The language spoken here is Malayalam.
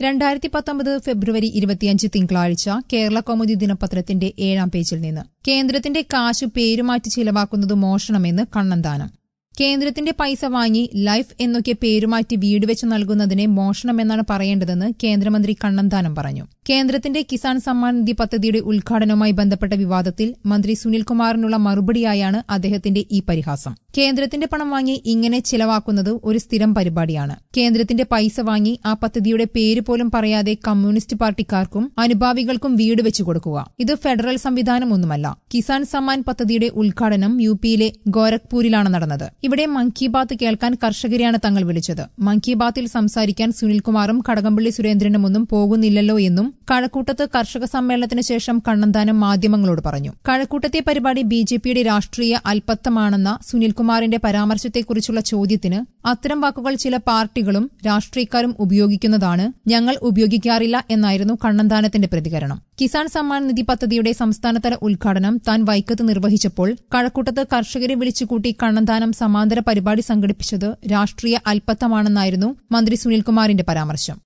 രണ്ടായിരത്തി പത്തൊമ്പത് ഫെബ്രുവരി ഇരുപത്തിയഞ്ച് തിങ്കളാഴ്ച കേരള കൗമുദി ദിനപത്രത്തിന്റെ ഏഴാം പേജിൽ നിന്ന് കേന്ദ്രത്തിന്റെ കാശ് പേരുമാറ്റി ചിലവാക്കുന്നത് മോഷണമെന്ന് കണ്ണന്താനം കേന്ദ്രത്തിന്റെ പൈസ വാങ്ങി ലൈഫ് എന്നൊക്കെ പേരുമാറ്റി വീട് വെച്ച് നൽകുന്നതിനെ മോഷണമെന്നാണ് പറയേണ്ടതെന്ന് കേന്ദ്രമന്ത്രി കണ്ണന്താനം പറഞ്ഞു കേന്ദ്രത്തിന്റെ കിസാൻ സമ്മാൻ നിധി പദ്ധതിയുടെ ഉദ്ഘാടനവുമായി ബന്ധപ്പെട്ട വിവാദത്തിൽ മന്ത്രി സുനിൽകുമാറിനുള്ള മറുപടിയായാണ് അദ്ദേഹത്തിന്റെ ഈ പരിഹാസം കേന്ദ്രത്തിന്റെ പണം വാങ്ങി ഇങ്ങനെ ചിലവാക്കുന്നത് ഒരു സ്ഥിരം പരിപാടിയാണ് കേന്ദ്രത്തിന്റെ പൈസ വാങ്ങി ആ പദ്ധതിയുടെ പേര് പോലും പറയാതെ കമ്മ്യൂണിസ്റ്റ് പാർട്ടിക്കാർക്കും അനുഭാവികൾക്കും വീട് വെച്ചു കൊടുക്കുക ഇത് ഫെഡറൽ സംവിധാനമൊന്നുമല്ല കിസാൻ സമ്മാൻ പദ്ധതിയുടെ ഉദ്ഘാടനം യു പിയിലെ ഗോരഖ്പൂരിലാണ് നടന്നത് ഇവിടെ മൻ കി ബാത്ത് കേൾക്കാൻ കർഷകരെയാണ് തങ്ങൾ വിളിച്ചത് മൻ കി ബാത്തിൽ സംസാരിക്കാൻ സുനിൽകുമാറും കടകംപള്ളി സുരേന്ദ്രനും ഒന്നും പോകുന്നില്ലല്ലോ എന്നും കഴക്കൂട്ടത്ത് കർഷക സമ്മേളനത്തിന് ശേഷം കണ്ണന്താനം മാധ്യമങ്ങളോട് പറഞ്ഞു കഴക്കൂട്ടത്തെ പരിപാടി ബി ജെ പിയുടെ രാഷ്ട്രീയ അൽപ്പത്തമാണെന്ന സുനിൽകുമാറിന്റെ പരാമർശത്തെക്കുറിച്ചുള്ള ചോദ്യത്തിന് അത്തരം വാക്കുകൾ ചില പാർട്ടികളും രാഷ്ട്രീയക്കാരും ഉപയോഗിക്കുന്നതാണ് ഞങ്ങൾ ഉപയോഗിക്കാറില്ല എന്നായിരുന്നു കണ്ണന്താനത്തിന്റെ പ്രതികരണം കിസാൻ സമ്മാൻ നിധി പദ്ധതിയുടെ സംസ്ഥാനതല ഉദ്ഘാടനം താൻ വൈക്കത്ത് നിർവഹിച്ചപ്പോൾ കഴക്കൂട്ടത്ത് കർഷകരെ വിളിച്ചുകൂട്ടി കണ്ണന്താനം സമാന്തര പരിപാടി സംഘടിപ്പിച്ചത് രാഷ്ട്രീയ അൽപ്പത്തമാണെന്നായിരുന്നു മന്ത്രി സുനിൽകുമാറിന്റെ പരാമർശം